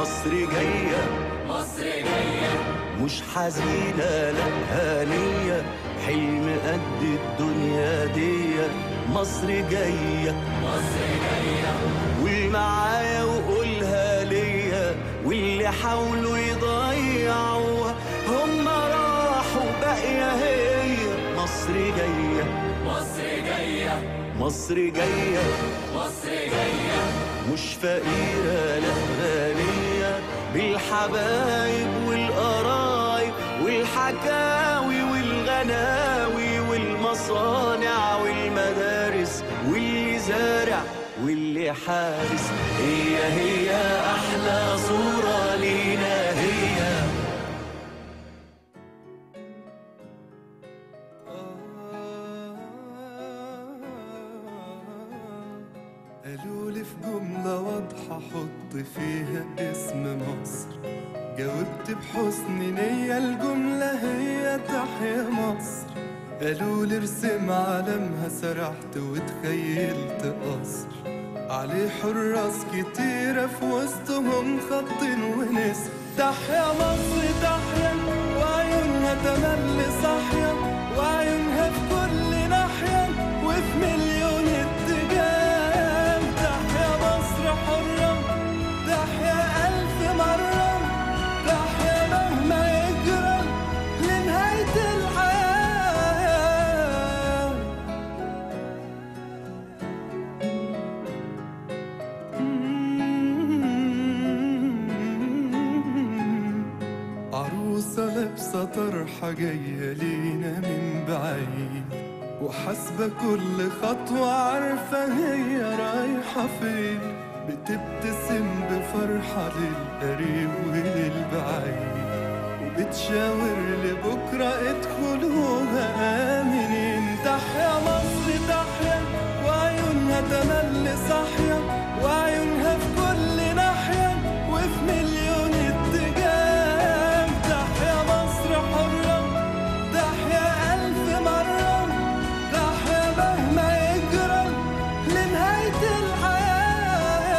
مصر جاية مصر جاية مش حزينة لا هانية حلم قد الدنيا دي مصر جاية مصر جاية قول معايا وقولها ليا واللي حاولوا يضيعوها هم راحوا باقية هي مصر جاية مصر جاية مصر جاية مصر جاية مش فقيرة لا غنية بالحبايب والقرايب والحكاوي والغناوي والمصانع والمدارس واللي زارع واللي حارس هي هي أحلى صورة لينا هي قالوا لي في جملة واضحة حط فيها اسم مصر جاوبت بحسن نية الجملة هي تحيا مصر قالوا لي ارسم علمها سرحت وتخيلت قصر عليه حراس كتيرة في وسطهم خط ونسر تحيا مصر تحيا وعيونها تملي صاحية وعيونها في كل ناحية وفي مليون اتجاه تحيا مصر حرة تحيا ألف مرة تحيا مهما يجرى لنهاية الحياة عروسة لابسة طرحة جاية لينا من بعيد وحاسبة كل خطوة عارفة هي رايحة فين بتبتسم بفرحة للقريب وللبعيد وبتشاور لبكرة ادخلوها آمنين تحيا مصر تحيا وعيونها تملي صاحية وعيونها في كل ناحية وفي مليون اتجاه تحيا مصر حرة تحيا ألف مرة تحيا مهما يجرى لنهاية الحياة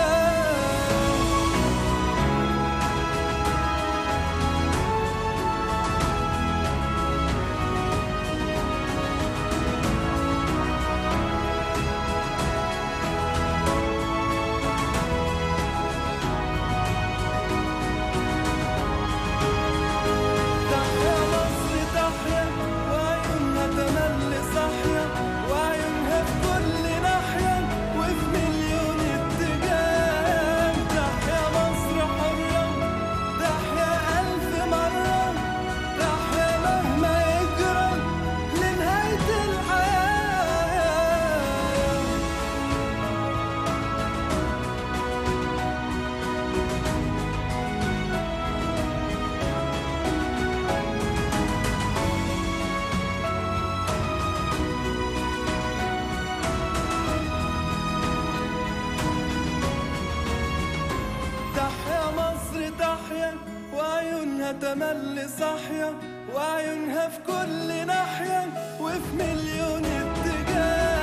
تحيا مصر تحيا وعيونها تملي صاحية وعيونها في كل ناحية وفي مليون اتجاه تحيا مصر حرة تحيا ألف مرة تحيا مهما يجرى لنهاية الحياة تحيا مصر تحيا وعيونها تملي صاحية وعيونها في كل ناحية وفي مليون اتجاه